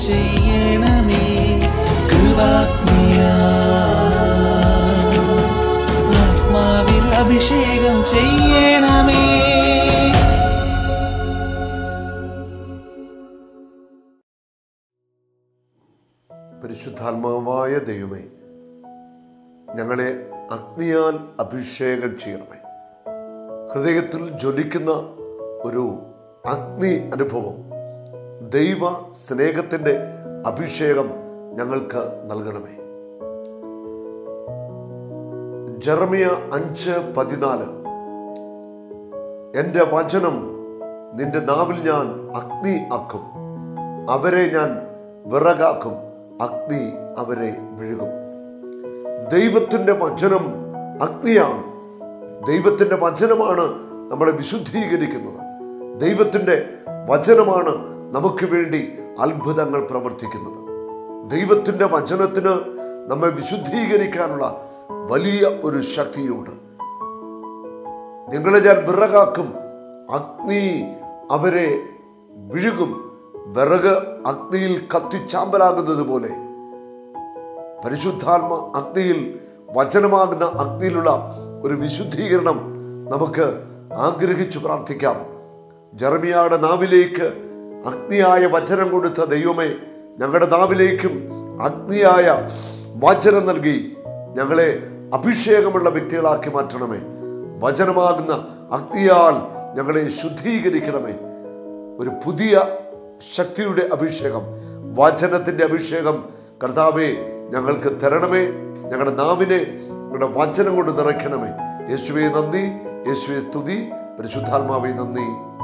ചെയ്യണമേ കൃപാഗ്നിയാ ആത്മാവിൽ അഭിഷേകം ചെയ്യണമേ പരിശുദ്ധാത്മാവായ ദൈവമേ ഞങ്ങളെ അഗ്നിയാൽ അഭിഷേകം ചെയ്യണമേ ഹൃദയത്തിൽ ജ്വലിക്കുന്ന ഒരു അഗ്നി അനുഭവം ദൈവ സ്നേഹത്തിൻ്റെ അഭിഷേകം ഞങ്ങൾക്ക് നൽകണമേ ജർമിയ അഞ്ച് പതിനാല് എൻ്റെ വചനം നിന്റെ നാവിൽ ഞാൻ അഗ്നി ആക്കും അവരെ ഞാൻ വിറകാക്കും അഗ്നി അവരെ വിഴുകും ദൈവത്തിൻ്റെ വചനം അഗ്നിയാണ് ദൈവത്തിൻ്റെ വചനമാണ് നമ്മളെ വിശുദ്ധീകരിക്കുന്നത് ദൈവത്തിൻ്റെ വചനമാണ് നമുക്ക് വേണ്ടി അത്ഭുതങ്ങൾ പ്രവർത്തിക്കുന്നത് ദൈവത്തിൻ്റെ വചനത്തിന് നമ്മെ വിശുദ്ധീകരിക്കാനുള്ള വലിയ ഒരു ശക്തിയുണ്ട് നിങ്ങളെ ഞാൻ വിറകാക്കും അഗ്നി അവരെ വിഴുകും വിറക് അഗ്നിയിൽ കത്തിച്ചാമ്പലാകുന്നത് പോലെ പരിശുദ്ധാത്മ അഗ്നിയിൽ വചനമാകുന്ന അഗ്നിയിലുള്ള ഒരു വിശുദ്ധീകരണം നമുക്ക് ആഗ്രഹിച്ചു പ്രാർത്ഥിക്കാം ജർമിയായുടെ നാവിലേക്ക് അഗ്നിയായ വചനം കൊടുത്ത ദൈവമേ ഞങ്ങളുടെ നാവിലേക്കും അഗ്നിയായ വചനം നൽകി ഞങ്ങളെ അഭിഷേകമുള്ള വ്യക്തികളാക്കി മാറ്റണമേ വചനമാകുന്ന അഗ്നിയാൽ ഞങ്ങളെ ശുദ്ധീകരിക്കണമേ ഒരു പുതിയ ശക്തിയുടെ അഭിഷേകം വചനത്തിന്റെ അഭിഷേകം കർത്താവെ ഞങ്ങൾക്ക് തരണമേ ഞങ്ങളുടെ നാവിനെ ഞങ്ങളുടെ വചനം കൊണ്ട് നിറയ്ക്കണമേ യേശുവെ നന്ദി യേശുവെ സ്തുതി പരിശുദ്ധാത്മാവെ നന്ദി